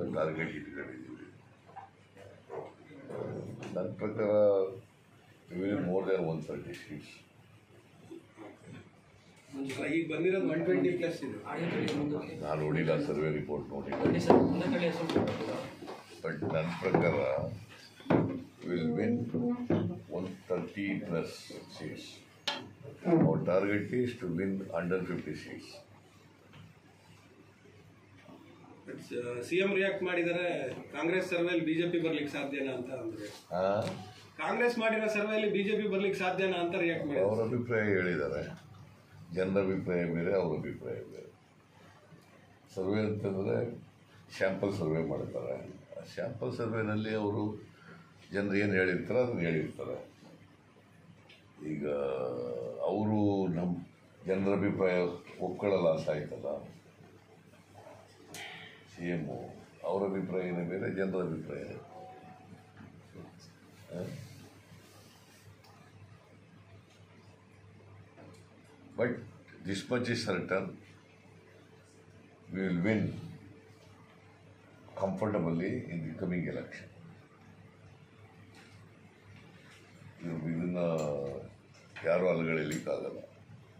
ಅಂತ ಟಾರ್ಗೆಟ್ ಇಟ್ಕೊಂಡಿದ್ದೀವಿ ನನ್ನ ಪ್ರಕಾರ will more than one thirty seats ಅಲ್ಲ, ಈಗ ಬಂದಿರೋದು ಒನ್ ಟ್ವೆಂಟಿ ಪ್ಲಸ್ ಇದೆ ನಾನು ನೋಡಿಲ್ಲ ಸರ್ವೆ ರಿಪೋರ್ಟ್ ನೋಡಿಲ್ಲ ಬನ್ನಿ ಸರ್ ಮುಂದೆ ಕಡೆ ಸ್ವಲ್ಪ ಕೂಡ ಬಟ್ ನನ್ನ ಪ್ರಕಾರ will win one thirty plus seats ಅವ್ರ target is to win under fifty seats CM react ಮಾಡಿದರೆ ಕಾಂಗ್ರೆಸ್ ಸರ್ವೆಯಲ್ಲಿ ಬಿಜೆಪಿ ಬರ್ಲಿಕ್ಕೆ ಸಾಧ್ಯನಾ ಅಂತ ಅಂದ್ರೆ ಕಾಂಗ್ರೆಸ್ ಮಾಡಿರೋ ಸರ್ವೆಯಲ್ಲಿ ಬಿಜೆಪಿ ಬರ್ಲಿಕ್ಕೆ ಸಾಧ್ಯನಾ ಅಂತ ರಿಯಾಕ್ಟ್ ಅವ್ರ ಮಾಡಿದ್ರು ಅಭಿಪ್ರಾಯ ಹೇಳಿದ್ದಾರೆ ಜನರ ಅಭಿಪ್ರಾಯ ಬೇರೆ ಅವ್ರ ಅಭಿಪ್ರಾಯ ಬೇರೆ ಸರ್ವೆ ಅಂತಂದರೆ ಶ್ಯಾಂಪಲ್ ಸರ್ವೆ ಮಾಡ್ತಾರೆ ಆ ಶ್ಯಾಂಪಲ್ ಸರ್ವೆನಲ್ಲಿ ಅವರು ಜನರು ಏನು ಹೇಳಿರ್ತಾರೆ ಅದನ್ನು ಹೇಳಿರ್ತಾರೆ ಈಗ ಅವರು ನಮ್ಮ ಜನರ ಅಭಿಪ್ರಾಯ ಒಪ್ಕೊಳ್ಳಲ್ಲ ಅಂತ ಆಯ್ತಲ್ಲ ಸಿ ಎಮ್ಮು ಅವ್ರ ಅಭಿಪ್ರಾಯನೇ ಬೇರೆ ಜನರ ಅಭಿಪ್ರಾಯ But this much is certain, we will win comfortably in the coming election. ಇದು ಇದನ್ನ ಯಾರು ಅಲುಗಳಿಲಿಕ್ಕಾಗಲ್ಲ